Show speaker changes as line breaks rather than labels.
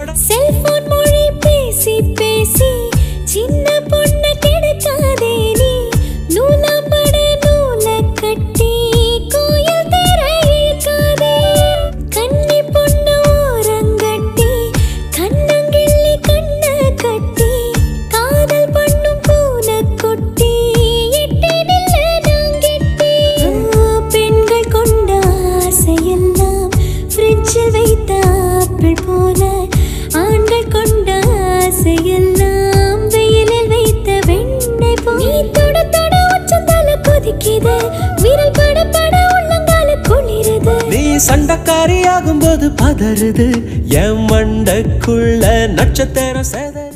cellphone மொழி பேசி பேசி சின்ன பொண்ண கெடுக்காதே நீ நூலாம்பட நூல கட்டி கோயில் தெர இழுக்காதே கன்னி பொண்ண ஓரங்கட்டி கண்ணங்கிள்ளி கண்ண கட்டி காதல் பண்ணும் பூனை கொட்டி எட்டி நில்ல நாங்கெட்டி பெண்கள் கொண்ட ஆசையெல்லாம் ஃப்ரிட்ஜில் வைத்த ஆப்பிள் போல ஆண்கள் கொண்ட ஆசையெல்லாம் வெயிலில் வைத்த வெண்ணெய் போல நீ தொட தொட உச்சந்தால கொதிக்குது விரல் பட பட உள்ளங்கால குளிருது
நீ சண்டக்காரி ஆகும்போது பதறுது என் மண்டக்குள்ள நட்சத்திரம் சேத